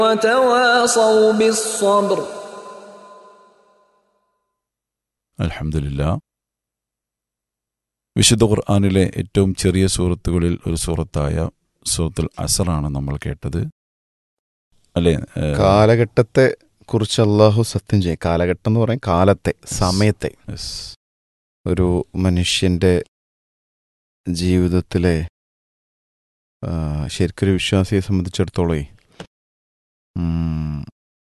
وتواصوا بالصبر അൽഹംദുലില്ലാ വിശുദ്ധ ഖുർആാനിലെ ഏറ്റവും ചെറിയ സൂറത്തുകളിൽ ഒരു സൂറത്തായ സൂറത്തുൽ അസറാണ് നമ്മൾ കേട്ടത് അല്ലേ ഏഹ്, കാലഘട്ടത്തെ കുറിച്ച് അള്ളാഹു സത്യം ചെയ്യും കാലഘട്ടം എന്ന് പറയും കാലത്തെ സമയത്തെ yes. ഒരു മനുഷ്യന്റെ ജീവിതത്തിലെ ആ, ശരിക്കൊരു വിശ്വാസിയെ സംബന്ധിച്ചിടത്തോളം ഉം,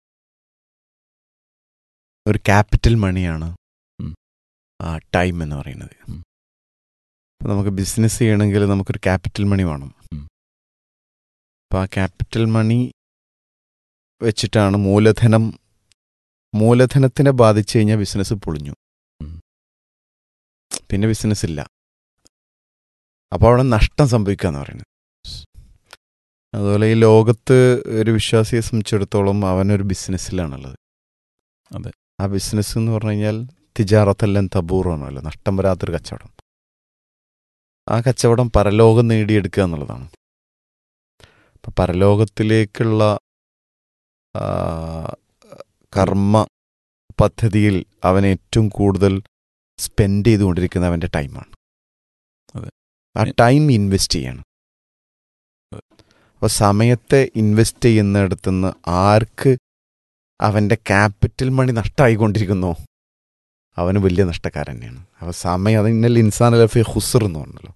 ഒരു ക്യാപിറ്റൽ മണിയാണ് ഉം. ആ ടൈം എന്ന് പറയുന്നത് ഉം. ഇപ്പൊ നമുക്ക് ബിസിനസ് ചെയ്യണമെങ്കിൽ നമുക്കൊരു ക്യാപിറ്റൽ മണി വേണം ഉം. അപ്പോൾ ആ ക്യാപിറ്റൽ മണി വെച്ചിട്ടാണ് മൂലധനം മൂലധനത്തിനെ ബാധിച്ചു കഴിഞ്ഞാൽ ബിസിനസ് പൊളിഞ്ഞു ഉം. പിന്നെ ബിസിനസ് ഇല്ല അപ്പോൾ അവിടെ നഷ്ടം സംഭവിക്കുക എന്ന് പറയുന്നത് അതുപോലെ ഈ ലോകത്ത് ഒരു വിശ്വാസിയെ സംബന്ധിച്ചിടത്തോളം അവനൊരു ബിസിനസ്സിലാണുള്ളത് അതെ. ആ ബിസിനസ് എന്ന് പറഞ്ഞു കഴിഞ്ഞാൽ തിജാറത്തെല്ലാം തബൂറാണല്ലോ നഷ്ടം വരാത്തൊരു കച്ചവടം ആ കച്ചവടം പരലോകം നേടിയെടുക്കുക എന്നുള്ളതാണ് അപ്പം പരലോകത്തിലേക്കുള്ള ആ, കർമ്മ പദ്ധതിയിൽ അവൻ ഏറ്റവും കൂടുതൽ സ്പെൻഡ് ചെയ്തുകൊണ്ടിരിക്കുന്ന അവൻ്റെ ടൈമാണ് അതെ. ആ ടൈം ഇൻവെസ്റ്റ് ചെയ്യണം അതെ. അപ്പോൾ സമയത്തെ ഇൻവെസ്റ്റ് ചെയ്യുന്നിടത്തുനിന്ന് ആർക്ക് അവൻ്റെ ക്യാപിറ്റൽ മണി നഷ്ടമായിക്കൊണ്ടിരിക്കുന്നോ അവന് വലിയ നഷ്ടക്കാരൻ തന്നെയാണ് അപ്പോൾ സമയം അത് ഇന്നലെ ഇൻസാൻ ലഫി ഹുസർ എന്ന് പറഞ്ഞല്ലോ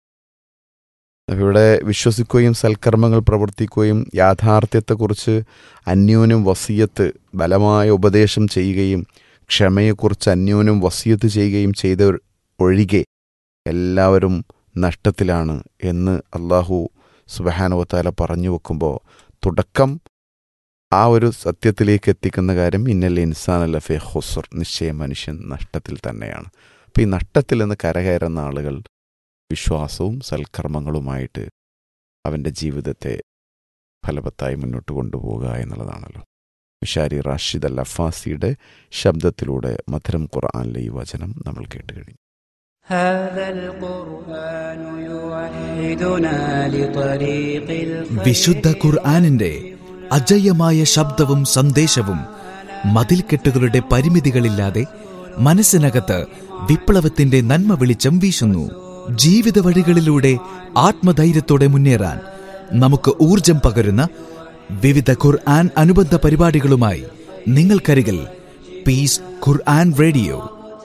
അപ്പോൾ ഇവിടെ വിശ്വസിക്കുകയും സൽക്കർമ്മങ്ങൾ പ്രവർത്തിക്കുകയും യാഥാർത്ഥ്യത്തെക്കുറിച്ച് അന്യോന്യം വസീയത്ത് ബലമായ ഉപദേശം ചെയ്യുകയും ക്ഷമയെക്കുറിച്ച് അന്യോന്യം വസീയത്ത് ചെയ്യുകയും ചെയ്ത ഒഴികെ എല്ലാവരും നഷ്ടത്തിലാണ് എന്ന് അള്ളാഹു സുബഹാനുവത്താല പറഞ്ഞു വെക്കുമ്പോൾ തുടക്കം ആ ഒരു സത്യത്തിലേക്ക് എത്തിക്കുന്ന കാര്യം ഇന്നൽ ഇൻസാൻ ലഫെ ഹുസർ നിശ്ചയ മനുഷ്യൻ നഷ്ടത്തിൽ തന്നെയാണ് അപ്പം ഈ നഷ്ടത്തിൽ നിന്ന് കരകയറുന്ന ആളുകൾ വിശ്വാസവും സൽക്കർമ്മങ്ങളുമായിട്ട് അവൻ്റെ ജീവിതത്തെ ഫലവത്തായി മുന്നോട്ട് കൊണ്ടുപോവുക എന്നുള്ളതാണല്ലോ വിഷാരി റാഷിദ് അൽ അഫാസിയുടെ ശബ്ദത്തിലൂടെ മധുരം ഖുർആാനിലെ ഈ വചനം നമ്മൾ കേട്ട് കഴിഞ്ഞു هذا القرآن يوحدنا لطريق الخير വിശുദ്ധ ഖുർആാനിന്റെ അജയ്യമായ ശബ്ദവും സന്ദേശവും മതിൽക്കെട്ടുകളുടെ പരിമിതികളില്ലാതെ മനസ്സിനകത്ത് വിപ്ലവത്തിന്റെ നന്മ വെളിച്ചം വീശുന്നു ജീവിത വഴികളിലൂടെ ആത്മധൈര്യത്തോടെ മുന്നേറാൻ നമുക്ക് ഊർജം പകരുന്ന വിവിധ ഖുർആൻ അനുബന്ധ പരിപാടികളുമായി നിങ്ങൾക്കരികിൽ പീസ് ഖുർആൻ റേഡിയോ